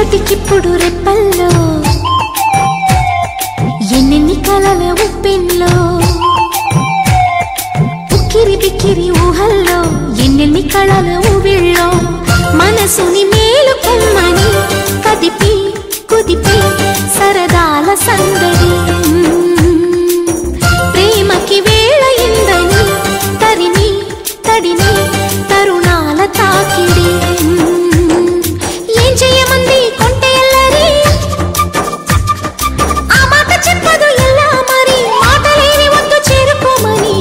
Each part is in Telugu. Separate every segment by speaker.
Speaker 1: ఇప్పటికిప్పుడు రెప్పల్లో ఎన్నెన్ని కలల ఉప్పెన్లో ఉక్కిరి బిక్కిరి ఊహల్లో ఎన్నెన్ని కళల ఊవిళ్ళో మనసుని మేలుకొమ్మని కదిపి కుదిపి సరదాల సందడి ప్రేమకి వేళ ఇందని తరిమి తడిని తరుణాల తాకిడి ఏం చేయమంది కొంటె ఎల్లరి ఆ మాట చెప్పదు ఎలా మరి మాటలేని వద్దు చేరుకోమని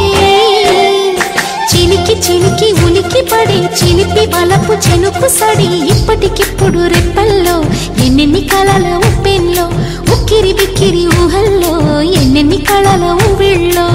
Speaker 1: చిలికి చిలికి ఉలికి పడి చిలిపి బలపు చెనుకు సడి ఇప్పటికిప్పుడు రెప్పల్లో ఎన్నెన్ని కళల ఉప్పెన్లో ఉక్కిరి బిక్కిరి ఊహల్లో ఎన్నెన్ని కళల ఊవిళ్ళో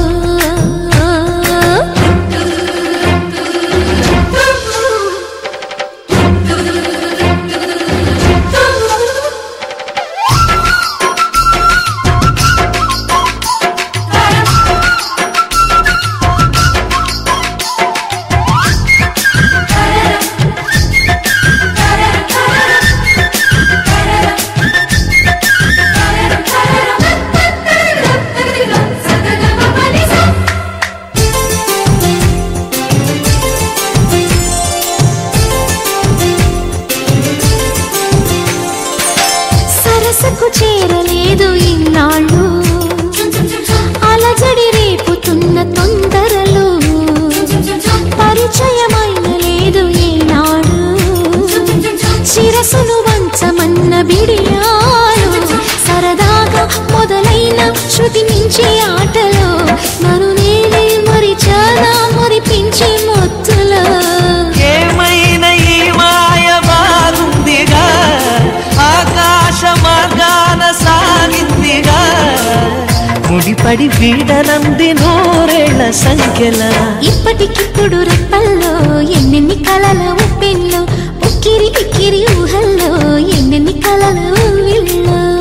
Speaker 1: సరసకు చేరలేదు ఇన్నాళ్ళు అలజడి రేపుతున్న తొందరలు పరిచయమైన లేదు ఏనాడు శిరసును వంచమన్న బిడియాలు సరదాగా మొదలైన శృతి మించే ఆటలో నన్ను నేనే మరిచానా మరిపించే మొత్తులో
Speaker 2: ఏమైనా ఈ మాయ బాగుందిగా ఆకాశ మార్గాన సాగిందిగా ముడిపడి వీడనంది నూరేళ్ల సంఖ్యల
Speaker 1: ఇప్పటికిప్పుడు రెప్పల్లో ఎన్నెన్ని కలల ఉప్పెన్లో ఉక్కిరి బిక్కిరి ఊహల్లో ఎన్నెన్ని కలల ఊవిళ్ళో